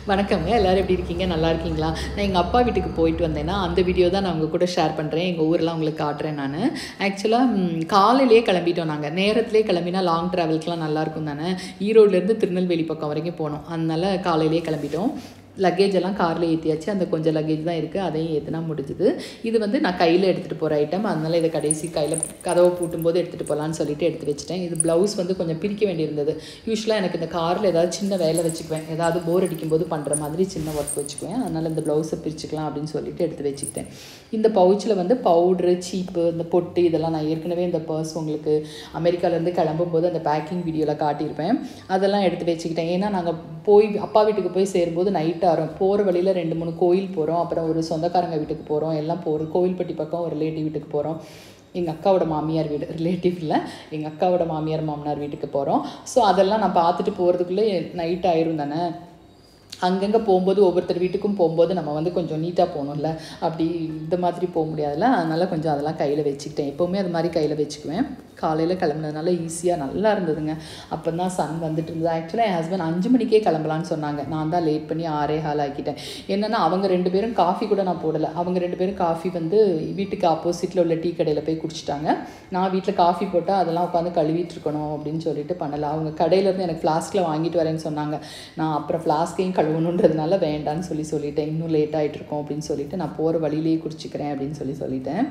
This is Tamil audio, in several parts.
வணக்கங்க எல்லோரும் எப்படி இருக்கீங்க நல்லா இருக்கீங்களா நான் எங்கள் அப்பா வீட்டுக்கு போயிட்டு வந்தேன்னா அந்த வீடியோ தான் நான் உங்கள் கூட ஷேர் பண்ணுறேன் எங்கள் ஊரெலாம் உங்களுக்கு காட்டுறேன் நான் ஆக்சுவலாக காலையிலேயே கிளம்பிட்டோம் நாங்கள் நேரத்திலே கிளம்பினா லாங் ட்ராவல்க்குலாம் நல்லாயிருக்கும் தானே ஈரோட்லேருந்து திருநெல்வேலி பக்கம் வரைக்கும் போனோம் அதனால காலையிலேயே கிளம்பிட்டோம் லக்கேஜ் எல்லாம் காரில் ஏற்றியாச்சு அந்த கொஞ்சம் லக்கேஜ் தான் இருக்குது அதையும் ஏற்றினா முடிஞ்சுது இது வந்து நான் கையில் எடுத்துகிட்டு போகிற ஐட்டம் அதனால் இதை கடைசி கையில் கதவை பூட்டும்போது எடுத்துகிட்டு போகலான்னு சொல்லிட்டு எடுத்து வச்சுட்டேன் இது ப்ளவுஸ் வந்து கொஞ்சம் பிரிக்க வேண்டியிருந்தது யூஸ்வலாக எனக்கு இந்த காரில் ஏதாவது சின்ன வேலை வச்சுக்குவேன் ஏதாவது போர் அடிக்கும்போது பண்ணுற மாதிரி சின்ன ஒர்க் வச்சுக்குவேன் அதனால் இந்த ப்ளவுஸை பிரிச்சுக்கலாம் அப்படின்னு சொல்லிட்டு எடுத்து வச்சுக்கிட்டேன் இந்த பவுச்சில் வந்து பவுட்ரு சீப்பு இந்த பொட்டு இதெல்லாம் நான் ஏற்கனவே இந்த பர்ஸ் உங்களுக்கு அமெரிக்காலேருந்து கிளம்பும்போது அந்த பேக்கிங் வீடியோவில் காட்டியிருப்பேன் அதெல்லாம் எடுத்து வச்சுக்கிட்டேன் ஏன்னா நாங்கள் போய் அப்பா வீட்டுக்கு போய் சேரும்போது நைட் ஆகும் போகிற வழியில் ரெண்டு மூணு கோயில் போகிறோம் அப்புறம் ஒரு சொந்தக்காரங்க வீட்டுக்கு போகிறோம் எல்லாம் போகிறோம் கோவில்பட்டி பக்கம் ஒரு ரிலேட்டிவ் வீட்டுக்கு போகிறோம் எங்கள் அக்காவோட மாமியார் வீடு ரிலேட்டிவ் இல்லை எங்கள் அக்காவோட மாமியார் மாமனார் வீட்டுக்கு போகிறோம் ஸோ அதெல்லாம் நான் பார்த்துட்டு போகிறதுக்குள்ளே நைட் ஆயிரும் தானே அங்கங்கே போகும்போது ஒவ்வொருத்தர் வீட்டுக்கும் போகும்போது நம்ம வந்து கொஞ்சம் நீட்டாக போகணும்ல அப்படி இந்த மாதிரி போக முடியாதுல்ல அதனால் கொஞ்சம் அதெல்லாம் கையில் வச்சுக்கிட்டேன் எப்போவுமே அது மாதிரி கையில் வச்சுக்குவேன் காலையில் கிளம்புனதுனால ஈஸியாக நல்லா இருந்ததுங்க அப்போ தான் சன் வந்துட்டு இருந்தது ஆக்சுவலாக என் ஹஸ்பண்ட் அஞ்சு மணிக்கே கிளம்பலான்னு சொன்னாங்க நான் தான் லேட் பண்ணி ஆறே ஹால் ஆக்கிட்டேன் என்னென்னா அவங்க ரெண்டு பேரும் காஃபி கூட நான் போடலை அவங்க ரெண்டு பேரும் காஃபி வந்து வீட்டுக்கு ஆப்போசிட்டில் உள்ள டீ கடையில் போய் குடிச்சிட்டாங்க நான் வீட்டில் காஃபி போட்டால் அதெல்லாம் உட்காந்து கழுவிட்டு இருக்கணும் அப்படின்னு சொல்லிட்டு பண்ணலை அவங்க கடையிலேருந்து எனக்கு ஃப்ளாஸ்கில் வாங்கிட்டு வரேன்னு சொன்னாங்க நான் அப்புறம் ஃப்ளாஸ்கையும் கழுவணுன்றதுனால வேண்டான்னு சொல்லி சொல்லிட்டேன் இன்னும் லேட் ஆகிட்டு இருக்கோம் அப்படின்னு சொல்லிட்டு நான் போகிற வழியிலேயே குடிச்சிக்கிறேன் அப்படின்னு சொல்லி சொல்லிட்டேன்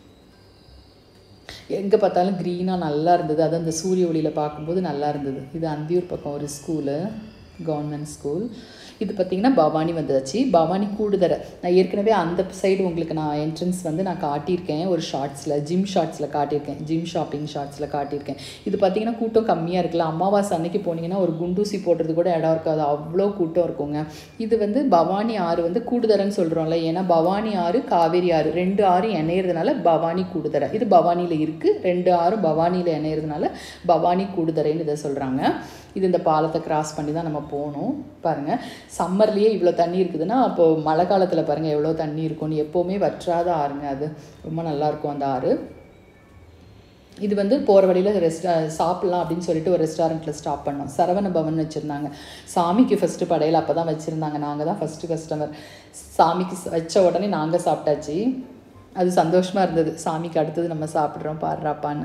எங்கே பார்த்தாலும் க்ரீனாக நல்லா இருந்தது அது அந்த சூரிய ஒளியில் பார்க்கும்போது நல்லா இருந்தது இது அந்தியூர் பக்கம் ஒரு ஸ்கூலு கவர்மெண்ட் ஸ்கூல் இது பார்த்திங்கன்னா பவானி வந்தாச்சு பவானி கூடுதரை நான் ஏற்கனவே அந்த சைடு உங்களுக்கு நான் என்ட்ரன்ஸ் வந்து நான் காட்டியிருக்கேன் ஒரு ஷார்ட்ஸில் ஜிம் ஷார்ட்ஸில் காட்டியிருக்கேன் ஜிம் ஷாப்பிங் ஷார்ட்ஸில் காட்டியிருக்கேன் இது பார்த்திங்கன்னா கூட்டம் கம்மியாக இருக்குல்ல அமாவாசை அன்னைக்கு போனீங்கன்னா ஒரு குண்டூசி போடுறது கூட இடம் இருக்காது அவ்வளோ கூட்டம் இருக்குங்க இது வந்து பவானி ஆறு வந்து கூடுதரைன்னு சொல்கிறோம்ல ஏன்னா பவானி ஆறு காவேரி ஆறு ரெண்டு ஆறு இணையிறதுனால பவானி கூடுதரை இது பவானியில் இருக்குது ரெண்டு ஆறும் பவானியில் இணையிறதுனால பவானி கூடுதரைன்னு இதை சொல்கிறாங்க இது இந்த பாலத்தை கிராஸ் பண்ணி தான் நம்ம போகணும் பாருங்கள் சம்மர்லேயே இவ்வளோ தண்ணி இருக்குதுன்னா அப்போது மழை காலத்தில் பாருங்கள் எவ்வளோ தண்ணி இருக்கும்னு எப்போவுமே வற்றாத ஆறுங்க அது ரொம்ப நல்லாயிருக்கும் அந்த ஆறு இது வந்து போகிற வழியில் ரெஸ்டா சாப்பிட்லாம் அப்படின்னு சொல்லிட்டு ஒரு ரெஸ்டாரண்ட்டில் ஸ்டாப் பண்ணோம் சரவண பவன் வச்சுருந்தாங்க சாமிக்கு ஃபஸ்ட்டு படையில் அப்போ தான் வச்சுருந்தாங்க நாங்கள் தான் ஃபஸ்ட்டு கஸ்டமர் சாமிக்கு வச்ச உடனே நாங்கள் சாப்பிட்டாச்சு அது சந்தோஷமாக இருந்தது சாமிக்கு அடுத்தது நம்ம சாப்பிட்றோம் பாடுறாப்பான்னு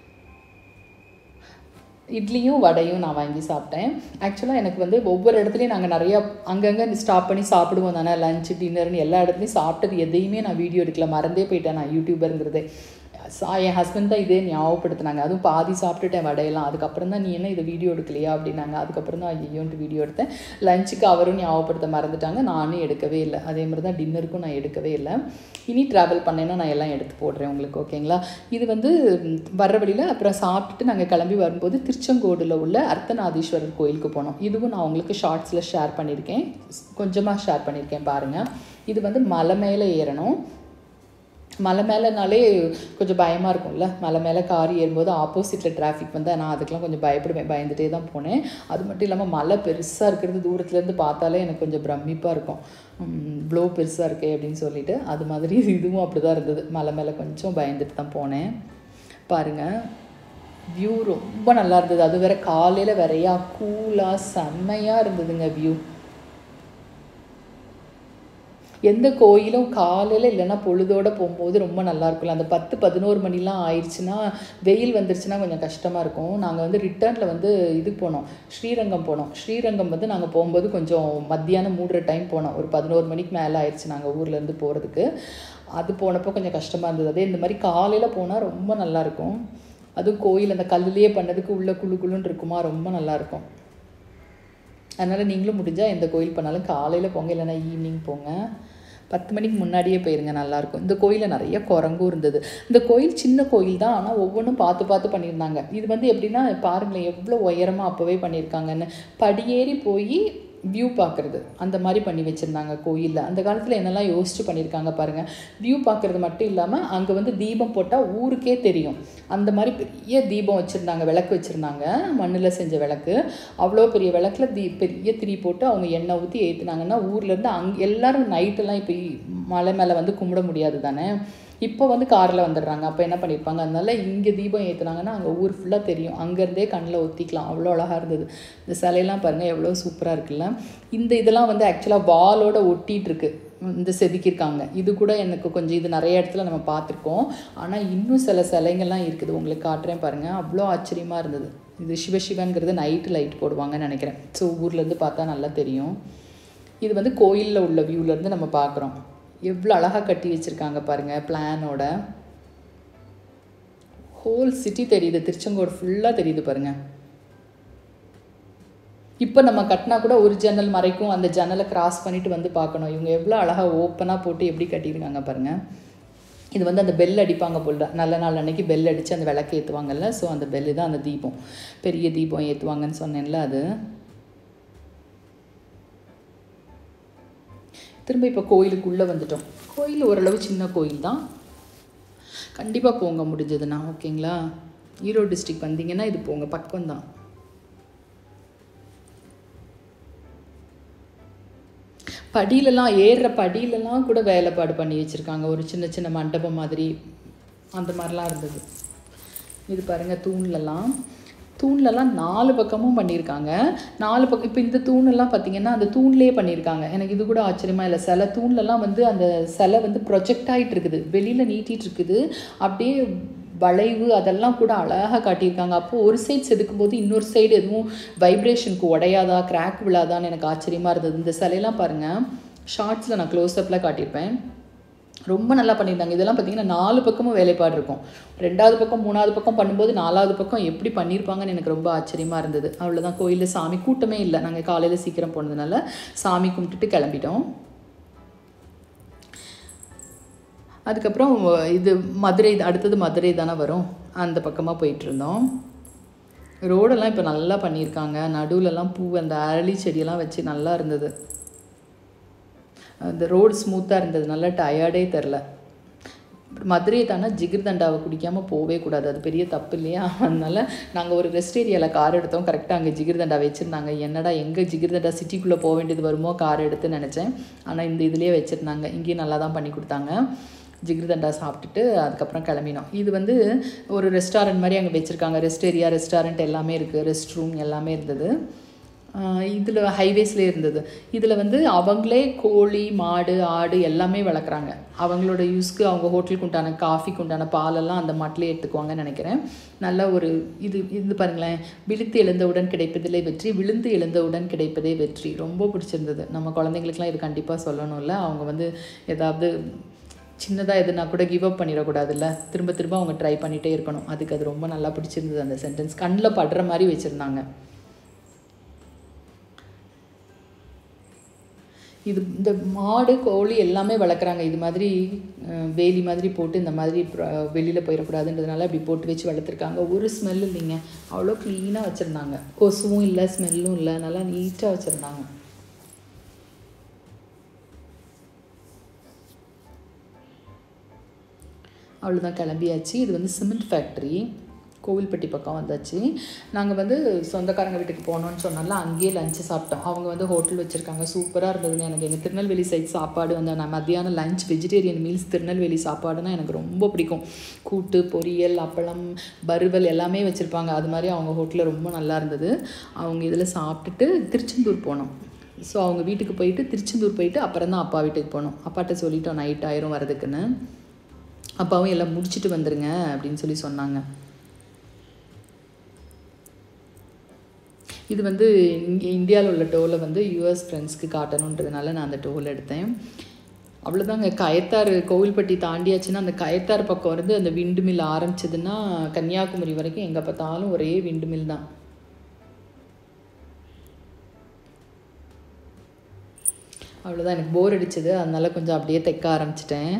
இட்லியும் வடையும் நான் வாங்கி சாப்பிட்டேன் ஆக்சுவலாக எனக்கு வந்து ஒவ்வொரு இடத்துலையும் நாங்கள் நிறையா அங்கங்கே ஸ்டாப் பண்ணி சாப்பிடுவோம் தானே லஞ்ச் டின்னர்னு எல்லா இடத்துலையும் சாப்பிட்டது எதையுமே நான் வீடியோ எடுக்கல மறந்தே போயிட்டேன் நான் யூடியூபருங்கிறதே சா என் ஹஸ்பண்ட் தான் இதே ஞாபகப்படுத்தினாங்க அதுவும் பாதி சாப்பிட்டுட்டேன் வடையெல்லாம் அதுக்கப்புறம் தான் நீ என்ன இதை வீடியோ எடுக்கலையா அப்படின்னாங்க அதுக்கப்புறம் தான் ஐயோன்ட்டு வீடியோ எடுத்தேன் லஞ்சுக்கு அவரும் ஞாபகப்படுத்த மறந்துட்டாங்க நானும் எடுக்கவே இல்லை அதே மாதிரி தான் டின்னருக்கும் நான் எடுக்கவே இல்லை இனி ட்ராவல் பண்ணேன்னா நான் எல்லாம் எடுத்து போடுறேன் உங்களுக்கு ஓகேங்களா இது வந்து வர்ற வழியில் அப்புறம் சாப்பிட்டுட்டு நாங்கள் கிளம்பி வரும்போது திருச்செங்கோடில் உள்ள அர்த்தநாதீஸ்வரர் கோயிலுக்கு போனோம் இதுவும் நான் உங்களுக்கு ஷார்ட்ஸில் ஷேர் பண்ணியிருக்கேன் கொஞ்சமாக ஷேர் பண்ணியிருக்கேன் பாருங்கள் இது வந்து மலை மேலே ஏறணும் மலை மேலேனாலே கொஞ்சம் பயமாக இருக்கும்ல மலை மேலே கார் ஏறும்போது ஆப்போசிட்டில் டிராஃபிக் வந்து நான் அதுக்கெலாம் கொஞ்சம் பயப்படுவேன் பயந்துகிட்டே தான் போனேன் அது மட்டும் இல்லாமல் மலை பெருசாக இருக்கிறது தூரத்துலேருந்து பார்த்தாலே எனக்கு கொஞ்சம் பிரமிப்பாக இருக்கும் இவ்வளோ பெருசாக இருக்கே அப்படின்னு சொல்லிட்டு அது மாதிரி இதுவும் அப்படி தான் இருந்தது மலை மேலே கொஞ்சம் பயந்துட்டு தான் போனேன் பாருங்கள் வியூ ரொம்ப நல்லா இருந்தது அது வேற காலையில் வேறையா கூலாக செம்மையாக இருந்ததுங்க வியூ எந்த கோயிலும் காலையில் இல்லைன்னா பொழுதோடு போகும்போது ரொம்ப நல்லா இருக்கும்ல அந்த பத்து பதினோரு மணிலாம் ஆயிடுச்சுன்னா வெயில் வந்துருச்சுன்னா கொஞ்சம் கஷ்டமாக இருக்கும் நாங்கள் வந்து ரிட்டர்னில் வந்து இது போனோம் ஸ்ரீரங்கம் போனோம் ஸ்ரீரங்கம் வந்து நாங்கள் போகும்போது கொஞ்சம் மத்தியானம் மூடுற டைம் போனோம் ஒரு பதினோரு மணிக்கு மேலே ஆயிடுச்சு நாங்கள் ஊர்லேருந்து போகிறதுக்கு அது போனப்போ கொஞ்சம் கஷ்டமாக இருந்தது அதே இந்த மாதிரி காலையில் போனால் ரொம்ப நல்லாயிருக்கும் அதுவும் கோயில் அந்த கல்லுலேயே பண்ணதுக்கு உள்ளே குழு குழுன்னு இருக்குமா ரொம்ப நல்லாயிருக்கும் அதனால் நீங்களும் முடிஞ்சால் எந்த கோயில் பண்ணாலும் காலையில் போங்க இல்லைன்னா ஈவினிங் போங்க பத்து மணிக்கு முன்னாடியே போயிருங்க நல்லாயிருக்கும் இந்த கோயிலில் நிறைய குரங்கும் இருந்தது இந்த கோயில் சின்ன கோயில் தான் ஆனால் ஒவ்வொன்றும் பார்த்து பார்த்து பண்ணியிருந்தாங்க இது வந்து எப்படின்னா பாருங்களேன் எவ்வளோ உயரமாக அப்போவே பண்ணியிருக்காங்கன்னு படியேறி போய் வியூ பார்க்குறது அந்த மாதிரி பண்ணி வச்சுருந்தாங்க கோயிலில் அந்த காலத்தில் என்னெல்லாம் யோசிச்சு பண்ணியிருக்காங்க பாருங்கள் வியூ பார்க்குறது மட்டும் இல்லாமல் அங்கே வந்து தீபம் போட்டால் ஊருக்கே தெரியும் அந்த மாதிரி பெரிய தீபம் வச்சுருந்தாங்க விளக்கு வச்சுருந்தாங்க மண்ணில் செஞ்ச விளக்கு அவ்வளோ பெரிய விளக்கில் தீ பெரிய திரி போட்டு அவங்க எண்ணெய் ஊற்றி ஏற்றுனாங்கன்னா ஊர்லேருந்து அங்கே எல்லோரும் நைட்டெல்லாம் இப்போ மலை மேலே வந்து கும்பிட முடியாது தானே இப்போ வந்து காரில் வந்துடுறாங்க அப்போ என்ன பண்ணியிருப்பாங்க அதனால இங்கே தீபம் ஏற்றுனாங்கன்னா அங்கே ஊர் ஃபுல்லாக தெரியும் அங்கேருந்தே கண்ணில் ஒத்திக்கலாம் அவ்வளோ அழகாக இருந்தது இந்த சிலையெல்லாம் பாருங்கள் எவ்வளோ சூப்பராக இருக்குல்ல இந்த இதெல்லாம் வந்து ஆக்சுவலாக வாலோட ஒட்டிகிட்டு இருக்கு இந்த செதுக்கியிருக்காங்க இது கூட எனக்கு கொஞ்சம் இது நிறைய இடத்துல நம்ம பார்த்துருக்கோம் ஆனால் இன்னும் சில சிலைங்கள்லாம் இருக்குது உங்களுக்கு காட்டுறேன் பாருங்கள் அவ்வளோ ஆச்சரியமாக இருந்தது இது சிவசிவங்கிறது நைட்டு லைட் போடுவாங்கன்னு நினைக்கிறேன் ஸோ ஊர்லேருந்து பார்த்தா நல்லா தெரியும் இது வந்து கோயிலில் உள்ள வியூலேருந்து நம்ம பார்க்குறோம் எவ்வளோ அழகாக கட்டி வச்சுருக்காங்க பாருங்கள் பிளானோட ஹோல் சிட்டி தெரியுது திருச்செங்கோடு ஃபுல்லாக தெரியுது பாருங்கள் இப்போ நம்ம கட்டினா கூட ஒரு ஜன்னல் மறைக்கும் அந்த ஜன்னலை கிராஸ் பண்ணிட்டு வந்து பார்க்கணும் இவங்க எவ்வளோ அழகாக ஓப்பனாக போட்டு எப்படி கட்டியிருக்காங்க பாருங்கள் இது வந்து அந்த பெல் அடிப்பாங்க போல் நல்ல நாள் அன்னைக்கு பெல் அடித்து அந்த விளக்கு ஏற்றுவாங்கல்ல ஸோ அந்த பெல்லு தான் அந்த தீபம் பெரிய தீபம் ஏற்றுவாங்கன்னு சொன்னேன்ல அது திரும்ப இப்போ கோயிலுக்குள்ளே வந்துட்டோம் கோயில் ஓரளவு சின்ன கோயில் தான் கண்டிப்பாக போங்க முடிஞ்சதுண்ணா ஓகேங்களா ஈரோடு டிஸ்ட்ரிக் வந்தீங்கன்னா இது போங்க பக்கம் தான் படியிலலாம் ஏறுற படியிலலாம் கூட வேலைப்பாடு பண்ணி வச்சுருக்காங்க ஒரு சின்ன சின்ன மண்டபம் மாதிரி அந்த மாதிரிலாம் இருந்தது இது பாருங்கள் தூண்லலாம் தூண்லலாம் நாலு பக்கமும் பண்ணியிருக்காங்க நாலு பக்கம் இப்போ இந்த தூணெல்லாம் பார்த்தீங்கன்னா அந்த தூண்லேயே பண்ணியிருக்காங்க எனக்கு இது கூட ஆச்சரியமா இல்லை சில தூண்லலாம் வந்து அந்த சிலை வந்து ப்ரொஜெக்ட் ஆகிட்டு இருக்குது வெளியில் நீட்டிகிட்டு இருக்குது அப்படியே வளைவு அதெல்லாம் கூட அழகாக காட்டியிருக்காங்க அப்போது ஒரு சைடு செதுக்கும் போது இன்னொரு சைடு எதுவும் வைப்ரேஷனுக்கு உடையாதா கிராக் விழாதான்னு எனக்கு ஆச்சரியமாக இருந்தது இந்த சிலையெல்லாம் பாருங்கள் ஷார்ட்ஸில் நான் க்ளோஸ்அப்பில் காட்டியிருப்பேன் ரொம்ப நல்லா பண்ணியிருந்தாங்க இதெல்லாம் பார்த்தீங்கன்னா நாலு பக்கமும் வேலைப்பாடு இருக்கும் ரெண்டாவது பக்கம் மூணாவது பக்கம் பண்ணும்போது நாலாவது பக்கம் எப்படி பண்ணியிருப்பாங்கன்னு எனக்கு ரொம்ப ஆச்சரியமாக இருந்தது அவ்வளோதான் கோயிலில் சாமி கூட்டமே இல்லை நாங்கள் காலையில் சீக்கிரம் போனதுனால சாமி கும்பிட்டுட்டு கிளம்பிட்டோம் அதுக்கப்புறம் இது மதுரை அடுத்தது மதுரை தானே வரும் அந்த பக்கமாக போயிட்டு இருந்தோம் ரோடெல்லாம் இப்போ நல்லா பண்ணியிருக்காங்க நடுவுலலாம் பூ அந்த அரளி செடியெல்லாம் வச்சு நல்லா இருந்தது அந்த ரோடு ஸ்மூத்தாக இருந்தது நல்லா டயர்டே தெரில மதுரையை தானே ஜிகிர்தண்டாவை குடிக்காமல் போகவே கூடாது அது பெரிய தப்பு இல்லையா அதனால நாங்கள் ஒரு ரெஸ்ட் ஏரியாவில் கார் எடுத்தோம் கரெக்டாக அங்கே ஜிகிர்தண்டா வச்சுருந்தாங்க என்னடா எங்கே ஜிகிர்தண்டா சிட்டிக்குள்ளே போக வேண்டியது வருமோ கார் எடுத்து நினச்சேன் ஆனால் இந்த இதுலேயே வச்சுருந்தாங்க இங்கேயும் நல்லா தான் பண்ணி கொடுத்தாங்க ஜிகிர்தண்டா சாப்பிட்டுட்டு அதுக்கப்புறம் கிளம்பினோம் இது வந்து ஒரு ரெஸ்டாரண்ட் மாதிரி அங்கே வச்சுருக்காங்க ரெஸ்ட் ஏரியா ரெஸ்டாரண்ட் எல்லாமே இருக்குது ரெஸ்ட் ரூம் எல்லாமே இருந்தது இதில் ஹைவேஸ்லேயே இருந்தது இதில் வந்து அவங்களே கோழி மாடு ஆடு எல்லாமே வளர்க்குறாங்க அவங்களோட யூஸ்க்கு அவங்க ஹோட்டலுக்கு உண்டான காஃபிக்கு உண்டான பாலெல்லாம் அந்த மாட்டிலே எடுத்துக்குவாங்கன்னு நினைக்கிறேன் நல்ல ஒரு இது இது பாருங்களேன் விழுத்து எழுந்தவுடன் கிடைப்பதிலே வெற்றி விழுந்து எழுந்தவுடன் கிடைப்பதே வெற்றி ரொம்ப பிடிச்சிருந்தது நம்ம குழந்தைங்களுக்குலாம் இது கண்டிப்பாக சொல்லணும்ல அவங்க வந்து ஏதாவது சின்னதாக எதுனா கூட கிவ் அப் பண்ணிடக்கூடாதுல்ல திரும்ப திரும்ப அவங்க ட்ரை பண்ணிகிட்டே இருக்கணும் அதுக்கு அது ரொம்ப நல்லா பிடிச்சிருந்தது அந்த சென்டென்ஸ் கண்ணில் படுற மாதிரி வச்சுருந்தாங்க இது இந்த மாடு கோழி எல்லாமே வளர்க்குறாங்க இது மாதிரி வேலி மாதிரி போட்டு இந்த மாதிரி வெளியில் போயிடக்கூடாதுன்றதுனால அப்படி போட்டு வச்சு வளர்த்துருக்காங்க ஒரு ஸ்மெல் இல்லைங்க அவ்வளோ க்ளீனாக வச்சுருந்தாங்க கொசுவும் இல்லை ஸ்மெல்லும் இல்லை நல்லா நீட்டாக வச்சுருந்தாங்க அவ்வளோதான் கிளம்பியாச்சு இது வந்து சிமெண்ட் ஃபேக்ட்ரி கோவில்பட்டி பக்கம் வந்தாச்சு நாங்கள் வந்து சொந்தக்காரங்க வீட்டுக்கு போனோம்னு சொன்னால அங்கேயே லஞ்சு சாப்பிட்டோம் அவங்க வந்து ஹோட்டல் வச்சுருக்காங்க சூப்பராக இருந்ததுங்க எனக்கு எங்கள் திருநெல்வேலி சைட் சாப்பாடு வந்து நான் மத்தியானம் லஞ்ச் வெஜிடேரியன் மீல்ஸ் திருநெல்வேலி சாப்பாடுனா எனக்கு ரொம்ப பிடிக்கும் கூட்டு பொரியல் அப்பளம் வறுவல் எல்லாமே வச்சுருப்பாங்க அது மாதிரி அவங்க ஹோட்டலில் ரொம்ப நல்லா இருந்தது அவங்க இதில் சாப்பிட்டுட்டு திருச்செந்தூர் போனோம் ஸோ அவங்க வீட்டுக்கு போயிட்டு திருச்செந்தூர் போயிட்டு அப்புறம் தான் அப்பா வீட்டுக்கு போனோம் அப்பாட்ட சொல்லிட்டோம் நைட் ஆயிரும் வரதுக்குன்னு அப்பாவும் எல்லாம் முடிச்சுட்டு வந்துருங்க அப்படின்னு சொல்லி சொன்னாங்க இது வந்து இங்கே இந்தியாவில் உள்ள டோலை வந்து யூஎஸ் ஃப்ரெண்ட்ஸ்க்கு காட்டணுன்றதுனால நான் அந்த டோல் எடுத்தேன் அவ்வளோதாங்க கயத்தார் கோவில்பட்டி தாண்டியாச்சுன்னா அந்த கயத்தார் பக்கம் இருந்து அந்த விண்டு மில் ஆரம்பிச்சதுன்னா கன்னியாகுமரி வரைக்கும் எங்கே பார்த்தாலும் ஒரே விண்டு மில் தான் அவ்வளோதான் எனக்கு போர் அடிச்சது அதனால கொஞ்சம் அப்படியே தைக்க ஆரம்பிச்சிட்டேன்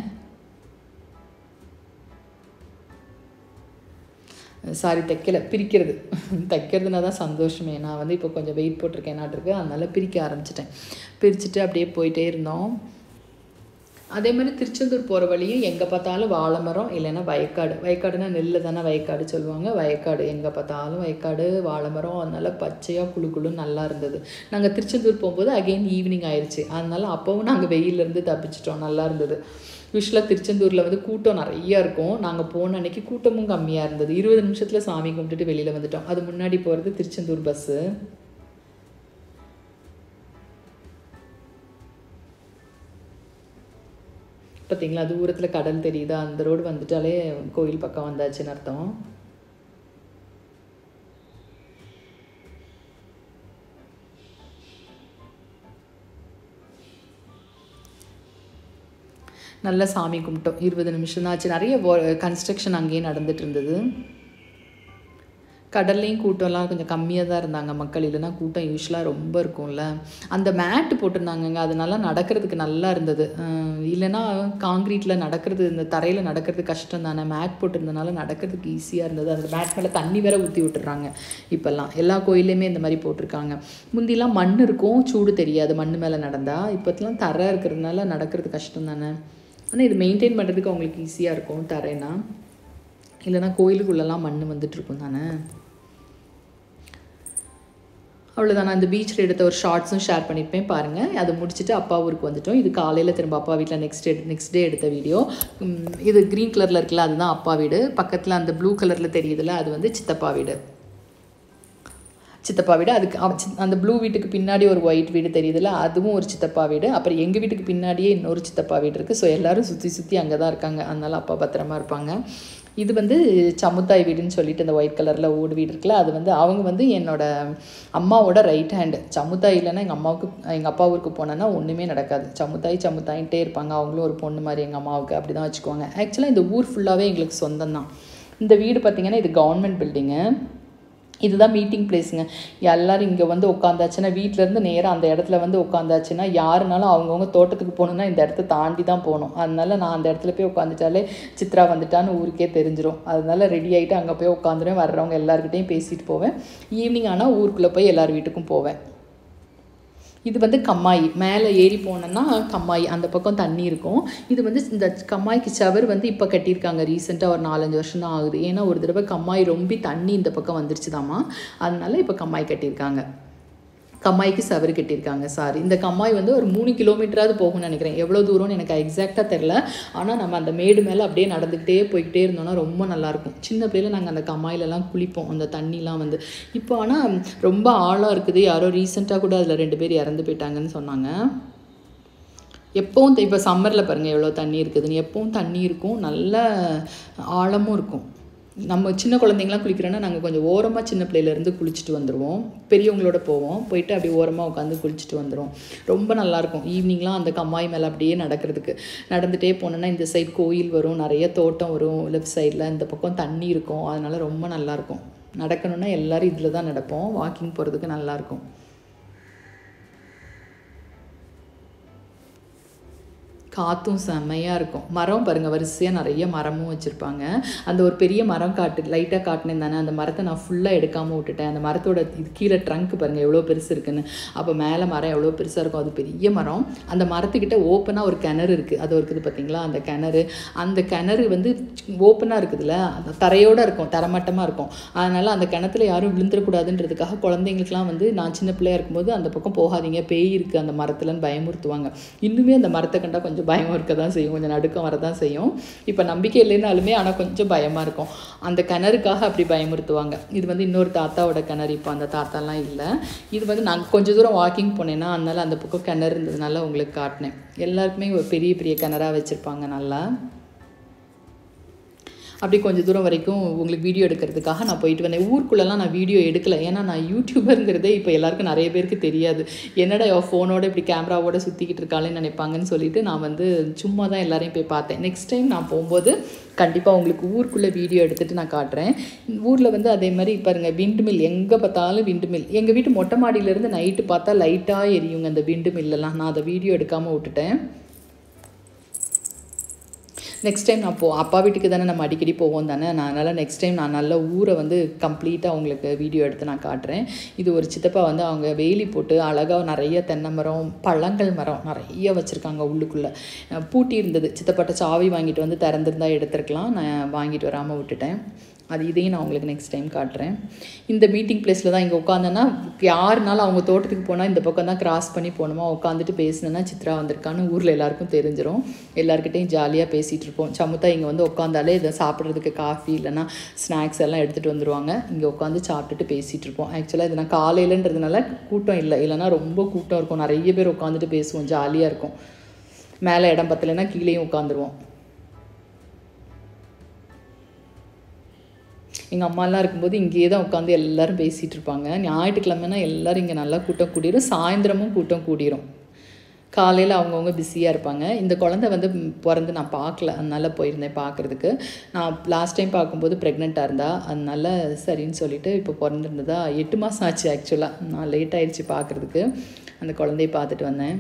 சாரி தைக்கல பிரிக்கிறது தைக்கிறதுனா தான் சந்தோஷமே நான் வந்து இப்போ கொஞ்சம் வெயிட் போட்டிருக்கேன் நாட்டிருக்கு அதனால பிரிக்க ஆரம்பிச்சிட்டேன் பிரிச்சுட்டு அப்படியே போயிட்டே இருந்தோம் அதே மாதிரி திருச்செந்தூர் போகிற வழியும் எங்கே பார்த்தாலும் வாழை மரம் இல்லைன்னா வயக்காடு வயக்காடுனா நெல்லு தானே வயக்காடு சொல்லுவாங்க வயக்காடு எங்கே பார்த்தாலும் வயக்காடு வாழை மரம் அதனால பச்சையாக குளு குளுன்னு நல்லா இருந்தது நாங்கள் திருச்செந்தூர் போகும்போது அகெயின் ஈவினிங் ஆயிடுச்சு அதனால அப்போவும் நாங்கள் வெயிலேருந்து தப்பிச்சிட்டோம் நல்லா இருந்தது யூஸ்வலாக திருச்செந்தூரில் வந்து கூட்டம் நிறையா இருக்கும் நாங்கள் போன அன்னைக்கு கூட்டமும் கம்மியாக இருந்தது இருபது நிமிஷத்தில் சாமி கும்பிட்டுட்டு வெளியில் வந்துட்டோம் அது முன்னாடி போகிறது திருச்செந்தூர் பஸ்ஸு பார்த்தீங்களா தூரத்தில் கடல் தெரியுதா அந்த ரோடு வந்துட்டாலே கோயில் பக்கம் வந்தாச்சுன்னு அர்த்தம் நல்லா சாமி கும்பிட்டோம் இருபது நிமிஷம் தான் ஆச்சு நிறைய கன்ஸ்ட்ரக்ஷன் அங்கேயே நடந்துட்டு இருந்தது கடல்லையும் கூட்டம்லாம் கொஞ்சம் கம்மியாக தான் இருந்தாங்க மக்கள் இல்லைன்னா கூட்டம் யூஸ்வலாக ரொம்ப இருக்கும்ல அந்த மேட்டு போட்டிருந்தாங்கங்க அதனால நடக்கிறதுக்கு நல்லா இருந்தது அஹ் இல்லைன்னா காங்க்ரீட்டில் நடக்கிறது இந்த தரையில் நடக்கிறது கஷ்டம் தானே மேட் போட்டிருந்தனால நடக்கிறதுக்கு ஈஸியாக இருந்தது அந்த மேட் மேலே தண்ணி வேற ஊற்றி விட்டுறாங்க இப்போல்லாம் எல்லா கோயிலையுமே இந்த மாதிரி போட்டிருக்காங்க முந்திலாம் மண் இருக்கும் சூடு தெரியாது மண் மேலே நடந்தால் இப்போத்தெல்லாம் தரை இருக்கிறதுனால நடக்கிறது கஷ்டம் தானே ஆனால் இது மெயின்டைன் பண்ணுறதுக்கு அவங்களுக்கு ஈஸியாக இருக்கும் தரைனா இல்லைன்னா கோயிலுக்குள்ளெல்லாம் மண் வந்துட்டு இருக்கும் தானே அவ்வளோதான் நான் இந்த பீச்சில் எடுத்த ஒரு ஷார்ட்ஸும் ஷேர் பண்ணியிருப்பேன் பாருங்கள் அதை முடிச்சுட்டு அப்பா ஊருக்கு வந்துட்டோம் இது காலையில் திரும்ப அப்பா வீட்டில் நெக்ஸ்ட் எடு நெக்ஸ்ட் டே எடுத்த வீடியோ உம், இது க்ரீன் கலரில் இருக்குல்ல அதுதான் அப்பா வீடு பக்கத்தில் அந்த ப்ளூ கலரில் தெரியுதுல்ல அது வந்து சித்தப்பா வீடு சித்தப்பா வீடு அதுக்கு அவ- சி- அந்த ப்ளூ வீட்டுக்கு பின்னாடி ஒரு ஒயிட் வீடு தெரியுதுல்ல அதுவும் ஒரு சித்தப்பா வீடு அப்புறம் எங்கள் வீட்டுக்கு பின்னாடியே இன்னொரு சித்தப்பா வீடு இருக்குது ஸோ எல்லாரும் சுற்றி சுற்றி அங்கே தான் இருக்காங்க அதனால அப்பா பத்திரமா இருப்பாங்க இது வந்து சமுத்தாய் வீடுன்னு சொல்லிட்டு இந்த ஒயிட் கலரில் ஓடு வீடு இருக்குல்ல அது வந்து அவங்க வந்து என்னோட அம்மாவோட ரைட் ஹேண்டு சமுத்தாய் இல்லைன்னா எங்கள் அம்மாவுக்கு எங்கள் அப்பா ஊருக்கு போனேன்னா ஒன்றுமே நடக்காது சமுத்தாய் சமுத்தாயின்ட்டே இருப்பாங்க அவங்களும் ஒரு பொண்ணு மாதிரி எங்கள் அம்மாவுக்கு அப்படி தான் வச்சுக்குவாங்க ஆக்சுவலாக இந்த ஊர் ஃபுல்லாகவே எங்களுக்கு சொந்தம் தான் இந்த வீடு பார்த்திங்கன்னா இது கவர்மெண்ட் பில்டிங்கு இதுதான் மீட்டிங் பிளேஸுங்க எல்லாரும் இங்கே வந்து உட்காந்தாச்சுன்னா வீட்டிலேருந்து நேராக அந்த இடத்துல வந்து உட்காந்தாச்சுன்னா யாருனாலும் அவங்கவுங்க தோட்டத்துக்கு போகணுன்னா இந்த இடத்த தாண்டி தான் போகணும் அதனால நான் அந்த இடத்துல போய் உட்காந்துட்டாலே சித்ரா வந்துட்டான்னு ஊருக்கே தெரிஞ்சிரும் அதனால ரெடி ஆகிட்டு அங்கே போய் உட்காந்துருவேன் வர்றவங்க எல்லாருக்கிட்டையும் பேசிட்டு போவேன் ஈவினிங் ஆனால் ஊருக்குள்ளே போய் எல்லார் வீட்டுக்கும் போவேன் இது வந்து கம்மாய் மேலே ஏறி போனோன்னா கம்மாய் அந்த பக்கம் தண்ணி இருக்கும் இது வந்து இந்த கம்மாய்க்கு சவர் வந்து இப்போ கட்டியிருக்காங்க ரீசெண்டாக ஒரு நாலஞ்சு வருஷம் தான் ஆகுது ஏன்னா ஒரு தடவை கம்மாய் ரொம்ப தண்ணி இந்த பக்கம் வந்துருச்சுதாம்மா அதனால இப்போ கம்மாய் கட்டியிருக்காங்க கம்மாய்க்கு சவர் கட்டியிருக்காங்க சாரி இந்த கம்மாய் வந்து ஒரு மூணு கிலோமீட்டராவது போகும்னு நினைக்கிறேன் எவ்வளோ தூரம்னு எனக்கு எக்ஸாக்டாக தெரில ஆனால் நம்ம அந்த மேடு மேலே அப்படியே நடந்துக்கிட்டே போய்கிட்டே இருந்தோம்னா ரொம்ப நல்லாயிருக்கும் சின்ன பிள்ளையில நாங்கள் அந்த கம்மாயிலலாம் குளிப்போம் அந்த தண்ணிலாம் வந்து இப்போ ஆனால் ரொம்ப ஆழம் இருக்குது யாரோ ரீசெண்டாக கூட அதில் ரெண்டு பேர் இறந்து போயிட்டாங்கன்னு சொன்னாங்க எப்பவும் இப்போ சம்மரில் பாருங்கள் எவ்வளோ தண்ணி இருக்குதுன்னு எப்பவும் தண்ணி இருக்கும் நல்ல ஆழமும் இருக்கும் நம்ம சின்ன குழந்தைங்களாம் குளிக்கிறோன்னா நாங்கள் கொஞ்சம் ஓரமாக சின்ன பிள்ளையிலேருந்து குளிச்சுட்டு வந்துடுவோம் பெரியவங்களோட போவோம் போயிட்டு அப்படியே ஓரமாக உட்காந்து குளிச்சுட்டு வந்துடுவோம் ரொம்ப நல்லாயிருக்கும் ஈவினிங்லாம் அந்த கம்மாய் மேலே அப்படியே நடக்கிறதுக்கு நடந்துகிட்டே போனோன்னா இந்த சைடு கோயில் வரும் நிறைய தோட்டம் வரும் லெஃப்ட் சைடில் இந்த பக்கம் தண்ணி இருக்கும் அதனால ரொம்ப நல்லாயிருக்கும் நடக்கணுன்னா எல்லாரும் இதில் தான் நடப்போம் வாக்கிங் போகிறதுக்கு நல்லாயிருக்கும் காற்றும் செம்மையாக இருக்கும் மரம் பாருங்கள் வரிசையாக நிறைய மரமும் வச்சுருப்பாங்க அந்த ஒரு பெரிய மரம் காட்டு லைட்டாக காட்டினேன் தானே அந்த மரத்தை நான் ஃபுல்லாக எடுக்காமல் விட்டுட்டேன் அந்த மரத்தோட இது கீழே ட்ரங்க் பாருங்கள் எவ்வளோ பெருசு இருக்குன்னு அப்போ மேலே மரம் எவ்வளோ பெருசாக இருக்கும் அது பெரிய மரம் அந்த மரத்துக்கிட்ட ஓப்பனாக ஒரு கிணறு இருக்குது அது இருக்குது பார்த்தீங்களா அந்த கிணறு அந்த கிணறு வந்து ஓப்பனாக இருக்குதுல்ல அந்த தரையோடு இருக்கும் தரமட்டமாக இருக்கும் அதனால் அந்த கிணத்துல யாரும் விழுந்துடக்கூடாதுன்றதுக்காக குழந்தைங்களுக்குலாம் வந்து நான் சின்ன பிள்ளையா இருக்கும்போது அந்த பக்கம் போகாதீங்க பேய் இருக்குது அந்த மரத்துலன்னு பயமுறுத்துவாங்க இன்னுமே அந்த மரத்தை கண்டா கொஞ்சம் பயம் இருக்க தான் செய்யும் கொஞ்சம் நடுக்கம் வர தான் செய்யும் இப்போ நம்பிக்கை இல்லைனாலுமே ஆனால் கொஞ்சம் பயமாக இருக்கும் அந்த கிணறுக்காக அப்படி பயமுறுத்துவாங்க இது வந்து இன்னொரு தாத்தாவோட கிணறு இப்போ அந்த தாத்தாலாம் இல்லை இது வந்து நான் கொஞ்சம் தூரம் வாக்கிங் போனேன்னா அதனால அந்த பக்கம் கிணறு இருந்ததுனால உங்களுக்கு காட்டினேன் எல்லாருக்குமே ஒரு பெரிய பெரிய கிணறா வச்சுருப்பாங்க நல்லா அப்படி கொஞ்சம் தூரம் வரைக்கும் உங்களுக்கு வீடியோ எடுக்கிறதுக்காக நான் போயிட்டு வந்தேன் ஊருக்குள்ளெல்லாம் நான் வீடியோ எடுக்கல ஏன்னா நான் யூடியூபருங்கிறதே இப்போ எல்லாருக்கும் நிறைய பேருக்கு தெரியாது என்னடா என் ஃபோனோட இப்படி கேமராவோட சுற்றிக்கிட்டு இருக்காளேன்னு நினைப்பாங்கன்னு சொல்லிட்டு நான் வந்து சும்மா தான் எல்லாரையும் போய் பார்த்தேன் நெக்ஸ்ட் டைம் நான் போகும்போது கண்டிப்பாக உங்களுக்கு ஊருக்குள்ளே வீடியோ எடுத்துகிட்டு நான் காட்டுறேன் ஊரில் வந்து அதே மாதிரி பாருங்க விண்டு மில் எங்கே பார்த்தாலும் விண்டு மில் எங்கள் வீட்டு மொட்டை மாடியிலேருந்து நைட்டு பார்த்தா லைட்டாக எரியுங்க அந்த விண்டு மில்லெல்லாம் நான் அதை வீடியோ எடுக்காமல் விட்டுட்டேன் நெக்ஸ்ட் டைம் நான் போ அப்பா வீட்டுக்கு தானே நம்ம அடிக்கடி போவோம் தானே நான் அதனால் நெக்ஸ்ட் டைம் நான் நல்ல ஊரை வந்து கம்ப்ளீட்டாக உங்களுக்கு வீடியோ எடுத்து நான் காட்டுறேன் இது ஒரு சித்தப்பா வந்து அவங்க வேலி போட்டு அழகாக நிறைய தென்னை மரம் பழங்கள் மரம் நிறைய வச்சுருக்காங்க உள்ளுக்குள்ளே அஹ் பூட்டி இருந்தது சித்தப்பாட்ட சாவி வாங்கிட்டு வந்து திறந்திருந்தா எடுத்திருக்கலாம் நான் வாங்கிட்டு வராமல் விட்டுட்டேன் அது இதையும் நான் உங்களுக்கு நெக்ஸ்ட் டைம் காட்டுறேன் இந்த மீட்டிங் பிளேஸில் தான் இங்கே உட்காந்தேன்னா யாருனாலும் அவங்க தோட்டத்துக்கு போனால் இந்த பக்கம் தான் கிராஸ் பண்ணி போகணுமா உட்காந்துட்டு பேசினேன்னா சித்ரா வந்திருக்கான்னு ஊரில் எல்லாருக்கும் தெரிஞ்சிரும் எல்லாருக்கிட்டையும் ஜாலியாக பேசிகிட்டு இருப்போம் சமுத்தா இங்கே வந்து உட்காந்தாலே இதை சாப்பிட்றதுக்கு காஃபி இல்லைன்னா ஸ்நாக்ஸ் எல்லாம் எடுத்துகிட்டு வந்துடுவாங்க இங்கே உட்காந்து சாப்பிட்டுட்டு பேசிகிட்டு இருப்போம் ஆக்சுவலாக இது நான் காலையிலன்றதுனால கூட்டம் இல்லை இல்லைன்னா ரொம்ப கூட்டம் இருக்கும் நிறைய பேர் உட்காந்துட்டு பேசுவோம் ஜாலியாக இருக்கும் மேலே இடம் பத்தலைன்னா கீழேயும் உட்காந்துருவோம் எங்கள் அம்மாலாம் இருக்கும்போது இங்கேயே தான் உட்காந்து எல்லாரும் பேசிகிட்டு இருப்பாங்க ஞாயிற்றுக்கிழமைனா எல்லாரும் இங்கே நல்லா கூட்டம் கூடிரும் சாயந்தரமும் கூட்டம் கூடிரும் காலையில் அவங்கவுங்க பிஸியாக இருப்பாங்க இந்த குழந்தை வந்து ம், பிறந்து நான் பார்க்கல அதனால போயிருந்தேன் பார்க்குறதுக்கு நான் லாஸ்ட் டைம் பார்க்கும்போது ப்ரெக்னெண்ட்டாக இருந்தா அதனால சரின்னு சொல்லிட்டு இப்போ பிறந்திருந்ததா எட்டு மாதம் ஆச்சு ஆக்சுவலாக நான் லேட் ஆயிடுச்சு பார்க்குறதுக்கு அந்த குழந்தைய பார்த்துட்டு வந்தேன்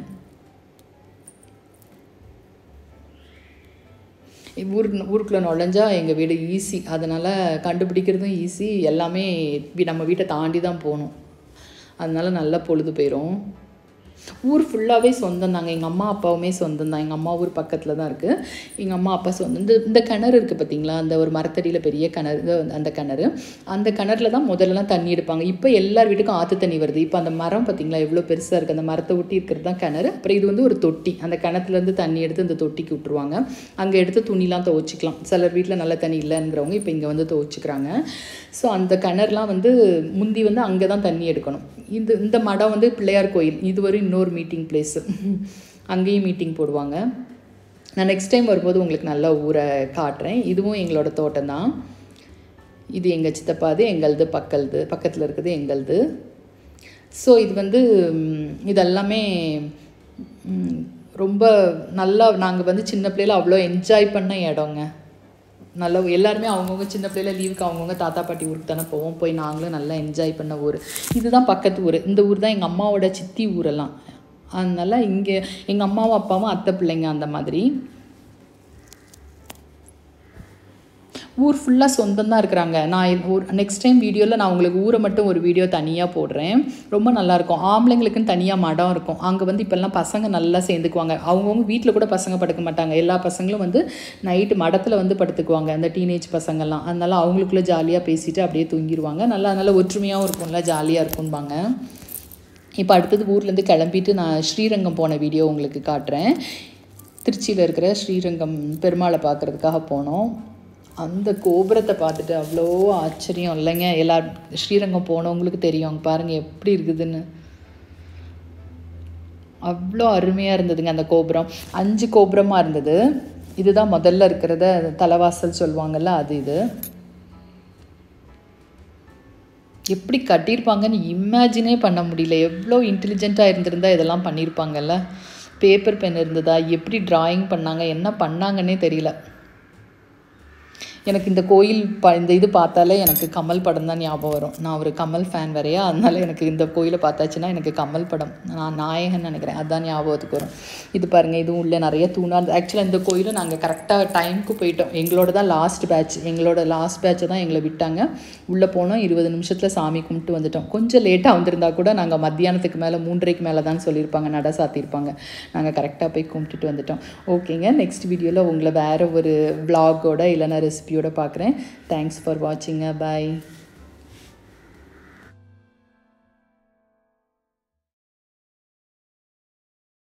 ஊர் ஊருக்குள்ளே நுழைஞ்சா எங்கள் வீடு ஈஸி அதனால் கண்டுபிடிக்கிறதும் ஈஸி எல்லாமே வி- நம்ம வீட்டை தாண்டி தான் போகணும் அதனால நல்லா பொழுது போயிடும் ஊர் ஃபுல்லாகவே சொந்தம் தாங்க எங்கள் அம்மா அப்பாவுமே சொந்தம் தான் எங்கள் அம்மா ஊர் பக்கத்தில் தான் இருக்குது எங்கள் அம்மா அப்பா சொந்தம் இந்த இந்த கிணறு இருக்குது பார்த்தீங்களா அந்த ஒரு மரத்தடியில் பெரிய கிணறு இது வந்து அந்த கிணறு அந்த கிணறுல தான் முதல்லலாம் தண்ணி எடுப்பாங்க இப்போ எல்லார் வீட்டுக்கும் ஆற்று தண்ணி வருது இப்போ அந்த மரம் பார்த்தீங்களா எவ்வளோ பெருசாக இருக்குது அந்த மரத்தை ஒட்டி இருக்கிறது தான் கிணறு அப்புறம் இது வந்து ஒரு தொட்டி அந்த கிணத்துலேருந்து தண்ணி எடுத்து அந்த தொட்டிக்கு விட்டுருவாங்க அங்கே எடுத்து துணிலாம் துவைச்சிக்கலாம் சிலர் வீட்டில் நல்ல தண்ணி இல்லைங்கிறவங்க இப்போ இங்கே வந்து துவைச்சிக்கிறாங்க ஸோ அந்த கிணறுலாம் வந்து முந்தி வந்து அங்கே தான் தண்ணி எடுக்கணும் இந்த இந்த மடம் வந்து பிள்ளையார் கோயில் இது ஒரு இன்னொரு மீட்டிங் பிளேஸு அங்கேயும் மீட்டிங் போடுவாங்க நான் நெக்ஸ்ட் டைம் வரும்போது உங்களுக்கு நல்ல ஊரை காட்டுறேன் இதுவும் எங்களோட தோட்டம் தான் இது எங்கள் சித்தப்பாது எங்களது பக்கல்து பக்கத்தில் இருக்குது எங்களது ஸோ இது வந்து ம், இதெல்லாமே ம், ரொம்ப நல்லா நாங்கள் வந்து சின்ன பிள்ளையில அவ்வளோ என்ஜாய் பண்ண இடங்க நல்லா எல்லாருமே அவங்கவுங்க சின்ன பிள்ளையில லீவுக்கு அவங்கவுங்க தாத்தா பாட்டி ஊருக்கு தானே போவோம் போய் நாங்களும் நல்லா என்ஜாய் பண்ண ஊர் இதுதான் பக்கத்து ஊர் இந்த ஊர் தான் எங்கள் அம்மாவோட சித்தி ஊரெல்லாம் அதனால இங்கே எங்கள் அம்மாவும் அப்பாவும் அத்தை பிள்ளைங்க அந்த மாதிரி ஊர் ஃபுல்லாக சொந்தம் தான் இருக்கிறாங்க நான் ஊர் நெக்ஸ்ட் டைம் வீடியோவில் நான் உங்களுக்கு ஊரை மட்டும் ஒரு வீடியோ தனியாக போடுறேன் ரொம்ப நல்லாயிருக்கும் ஆம்பளைங்களுக்குன்னு தனியாக மடம் இருக்கும் அங்கே வந்து இப்போல்லாம் பசங்க நல்லா சேர்ந்துக்குவாங்க அவங்கவுங்க வீட்டில் கூட பசங்க படுக்க மாட்டாங்க எல்லா பசங்களும் வந்து நைட்டு மடத்தில் வந்து படுத்துக்குவாங்க அந்த டீனேஜ் பசங்கள்லாம் அதனால அவங்களுக்குள்ளே ஜாலியாக பேசிட்டு அப்படியே தூங்கிடுவாங்க நல்லா நல்லா ஒற்றுமையாகவும் இருக்கும்ல ஜாலியாக இருக்கும்பாங்க இப்போ அடுத்தது ஊர்லேருந்து கிளம்பிட்டு நான் ஸ்ரீரங்கம் போன வீடியோ உங்களுக்கு காட்டுறேன் திருச்சியில் இருக்கிற ஸ்ரீரங்கம் பெருமாளை பார்க்குறதுக்காக போனோம் அந்த கோபுரத்தை பார்த்துட்டு அவ்வளோ ஆச்சரியம் இல்லைங்க எல்லா ஸ்ரீரங்கம் போனவங்களுக்கு தெரியும் அங்க பாருங்கள் எப்படி இருக்குதுன்னு அவ்வளோ அருமையாக இருந்ததுங்க அந்த கோபுரம் அஞ்சு கோபுரமாக இருந்தது இதுதான் முதல்ல இருக்கிறத தலைவாசல் சொல்லுவாங்கல்ல அது இது எப்படி கட்டியிருப்பாங்கன்னு இமேஜினே பண்ண முடியல எவ்வளோ இன்டெலிஜென்ட்டாக இருந்திருந்தா இதெல்லாம் பண்ணியிருப்பாங்கல்ல பேப்பர் பென் இருந்ததா எப்படி டிராயிங் பண்ணாங்க என்ன பண்ணாங்கன்னே தெரியல எனக்கு இந்த கோயில் ப இந்த இது பார்த்தாலே எனக்கு கமல் படம் தான் ஞாபகம் வரும் நான் ஒரு கமல் ஃபேன் வேறையா அதனால எனக்கு இந்த கோயிலை பார்த்தாச்சுன்னா எனக்கு கமல் படம் நான் நாயகன் நினைக்கிறேன் அதான் ஞாபகத்துக்கு வரும் இது பாருங்கள் இதுவும் உள்ள நிறைய தூணா ஆக்சுவலாக இந்த கோயிலும் நாங்கள் கரெக்டாக டைமுக்கு போயிட்டோம் எங்களோட தான் லாஸ்ட் பேட்ச் எங்களோட லாஸ்ட் பேட்சை தான் எங்களை விட்டாங்க உள்ளே போனோம் இருபது நிமிஷத்தில் சாமி கும்பிட்டு வந்துட்டோம் கொஞ்சம் லேட்டாக வந்திருந்தா கூட நாங்கள் மத்தியானத்துக்கு மேலே மூன்றரைக்கு மேலே தான் சொல்லியிருப்பாங்க நட சாத்தியிருப்பாங்க நாங்கள் கரெக்டாக போய் கும்பிட்டுட்டு வந்துட்டோம் ஓகேங்க நெக்ஸ்ட் வீடியோவில் உங்களை வேறு ஒரு vlog-ஓட இல்லைன்னா ரெசிபியோட பார்க்குறேன் தேங்க்ஸ் ஃபார் வாட்சிங்க பாய்